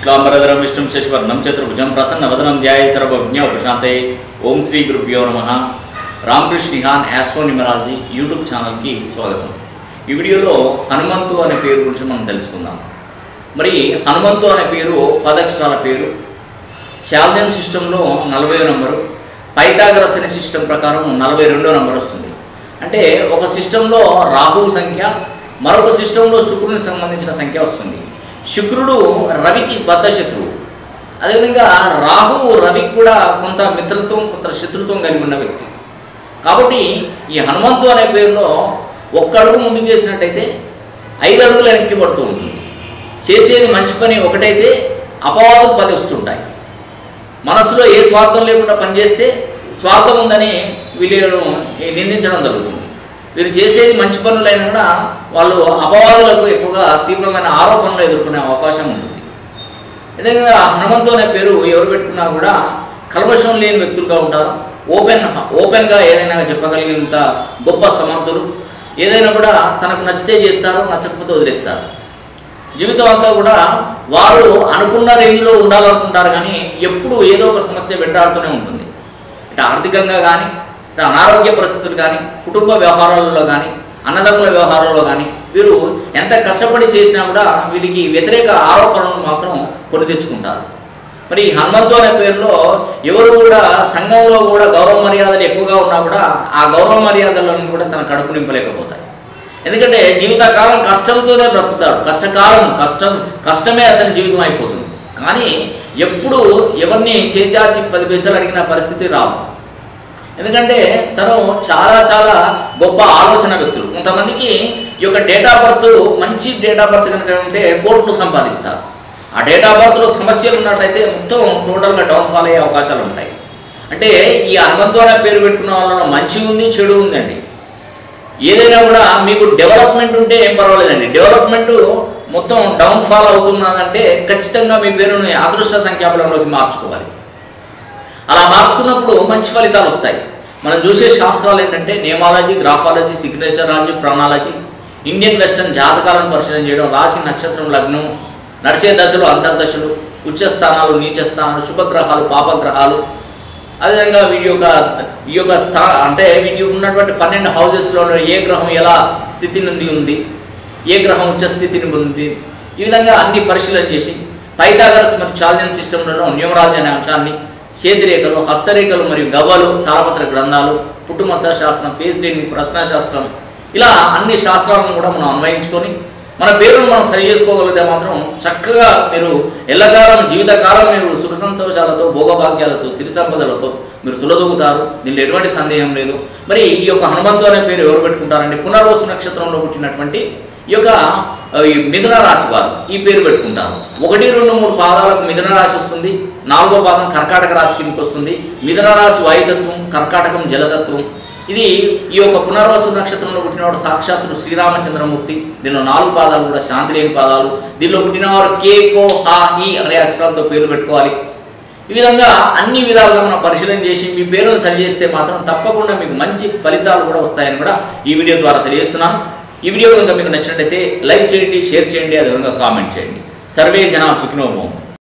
శుక్లాంబరధరం విష్ణుం శశివర్ణం చతుర్భుజం ప్రసన్నవదనం ధ్యాయ సర్వజ్ఞ ఉపశాంతే ఓం శ్రీ గురుభ్యో నమ రామకృష్ణ నిహాన్ ఆస్ట్రోనిమరాలజీ యూట్యూబ్ ఛానల్కి స్వాగతం ఈ వీడియోలో హనుమంతు అనే పేరు గురించి మనం తెలుసుకుందాం మరి హనుమంతు అనే పేరు పదక్షరాల పేరు చాల్దెన్ సిస్టంలో నలభై నంబరు పైథాగరస్ అనే సిస్టమ్ ప్రకారం నలభై రెండో నంబర్ వస్తుంది అంటే ఒక సిస్టంలో రాహువు సంఖ్య మరొక సిస్టంలో శుక్రునికి సంబంధించిన సంఖ్య వస్తుంది శుక్రుడు రవికి బద్ధ శత్రువు అదేవిధంగా రాహువు రవికి కూడా కొంత మిత్రత్వం కొంత శత్రుత్వం కలిగి ఉన్న వ్యక్తి కాబట్టి ఈ హనుమంతు అనే పేరులో ఒక్క అడుగు ముందుకు చేసినట్టయితే ఐదు అడుగులు వెనక్కి పడుతూ ఉంటుంది చేసేది మంచి పని ఒకటైతే అపవాదం పది వస్తుంటాయి మనసులో ఏ స్వార్థం లేకుండా పనిచేస్తే స్వార్థం ఉందని వీళ్ళను నిందించడం జరుగుతుంది వీరు చేసేది మంచి పనులైనా కూడా వాళ్ళు అపవాదులకు ఎక్కువగా తీవ్రమైన ఆరోపణలు ఎదుర్కొనే అవకాశం ఉంటుంది అదేవిధంగా హనుమంతు అనే పేరు ఎవరు పెట్టుకున్నా కూడా కల్మషం లేని వ్యక్తులుగా ఉంటారు ఓపెన్ ఓపెన్గా ఏదైనా చెప్పగలిగినంత గొప్ప సమర్థులు ఏదైనా కూడా తనకు నచ్చితే చేస్తారు నచ్చకపోతే వదిలేస్తారు జీవితం అంతా కూడా వారు అనుకున్న రేంజ్లో ఉండాలనుకుంటారు కానీ ఎప్పుడు ఏదో ఒక సమస్య వెంటాడుతూనే ఉంటుంది ఇటు ఆర్థికంగా కానీ ఇటు అనారోగ్య పరిస్థితులు కానీ కుటుంబ వ్యవహారాలలో కానీ అన్నదమ్ముల వ్యవహారాల్లో కానీ వీరు ఎంత కష్టపడి చేసినా కూడా వీరికి వ్యతిరేక ఆరోపణలు మాత్రం కొని తెచ్చుకుంటారు మరి ఈ హనుమంతు అనే పేరులో ఎవరు కూడా సంఘంలో కూడా గౌరవ మర్యాదలు ఎక్కువగా ఉన్నా కూడా ఆ గౌరవ మర్యాదలను కూడా తన కడుపు నింపలేకపోతాయి ఎందుకంటే జీవితకాలం కష్టంతోనే బ్రతుకుతాడు కష్టకాలం కష్టం కష్టమే అతని జీవితం అయిపోతుంది కానీ ఎప్పుడు ఎవరిని చేజాచి పది పైసలు అడిగిన పరిస్థితి రాదు ఎందుకంటే తను చాలా చాలా గొప్ప ఆలోచన వ్యక్తులు కొంతమందికి ఈ యొక్క డేట్ ఆఫ్ బర్త్ మంచి డేట్ ఆఫ్ బర్త్ కనుక ఉంటే కోట్లు సంపాదిస్తారు ఆ డేట్ ఆఫ్ బర్త్లో సమస్యలు ఉన్నట్లయితే మొత్తం టోటల్గా డౌన్ఫాల్ అయ్యే అవకాశాలు ఉంటాయి అంటే ఈ హనుమంతు అనే పేరు పెట్టుకున్న వాళ్ళలో మంచి ఉంది చెడు ఉందండి ఏదైనా కూడా మీకు డెవలప్మెంట్ ఉంటే ఏం పర్వాలేదండి డెవలప్మెంట్ మొత్తం డౌన్ఫాల్ అవుతున్నదంటే ఖచ్చితంగా మీ పేరుని అదృష్ట సంఖ్యాబలంలోకి మార్చుకోవాలి అలా మార్చుకున్నప్పుడు మంచి ఫలితాలు వస్తాయి మనం చూసే శాస్త్రాలు ఏంటంటే నేమాలజీ గ్రాఫాలజీ సిగ్నేచరాలజీ ప్రాణాలజీ ఇండియన్ వెస్టర్న్ జాతకాలను పరిశీలన చేయడం రాశి నక్షత్రం లగ్నం నడిచే దశలు అంతర్దశలు ఉచ్చస్థానాలు నీచస్థానాలు శుభగ్రహాలు పాపగ్రహాలు అదేవిధంగా వీటి యొక్క ఈ యొక్క స్థా అంటే వీటి ఉన్నటువంటి పన్నెండు హౌజెస్లో ఏ గ్రహం ఎలా స్థితి నుండి ఉంది ఏ గ్రహం ఉచ్చ స్థితిని పొంది ఈ విధంగా అన్ని పరిశీలన చేసి పైథాగరస్ మరియు చాల్జన్ సిస్టంలలో న్యూమరాలజీ అనే అంశాన్ని చేతిరేఖలు హస్తరేఖలు మరియు గవ్వలు తాళపత్ర గ్రంథాలు పుట్టుమచ్చ శాస్త్రం ఫేస్ రీడింగ్ ప్రశ్నాశాస్త్రం ఇలా అన్ని శాస్త్రాలను కూడా మనం అన్వయించుకొని మన పేరును మనం సరి చేసుకోగలిగితే మాత్రం చక్కగా మీరు ఎల్లకాలం జీవితకాలం మీరు సుఖ సంతోషాలతో భోగభాగ్యాలతో సిరి సంపదలతో మీరు తులదొగుతారు దీనిలో ఎటువంటి సందేహం లేదు మరి ఈ యొక్క హనుమంతు అనే పేరు ఎవరు పెట్టుకుంటారంటే పునర్వసు నక్షత్రంలో పుట్టినటువంటి ఈ యొక్క ఆ, ఈ మిథున రాశి వారు ఈ పేరు పెట్టుకుంటారు ఒకటి రెండు మూడు పాదాలకు మిథున రాశి వస్తుంది నాలుగో పాదం కర్కాటక రాశి కిందకి వస్తుంది మిథున రాశి వాయుతత్వం కర్కాటకం జలతత్వం ఇది ఈ యొక్క పునర్వసు నక్షత్రంలో పుట్టినవాడు సాక్షాత్తు శ్రీరామచంద్రమూర్తి దీనిలో నాలుగు పాదాలు కూడా శాంతి లేని పాదాలు దీనిలో పుట్టినవారు కే కో హా ఈ అనే అక్షరాలతో పేరు పెట్టుకోవాలి ఈ విధంగా అన్ని విధాలుగా మనం పరిశీలన చేసి మీ పేరును సరి చేస్తే మాత్రం తప్పకుండా మీకు మంచి ఫలితాలు కూడా వస్తాయని కూడా ఈ వీడియో ద్వారా తెలియజేస్తున్నాను ఈ వీడియో కనుక మీకు నచ్చినట్లయితే లైక్ చేయండి షేర్ చేయండి అదేవిధంగా కామెంట్ చేయండి సర్వే జన సుఖినోభవం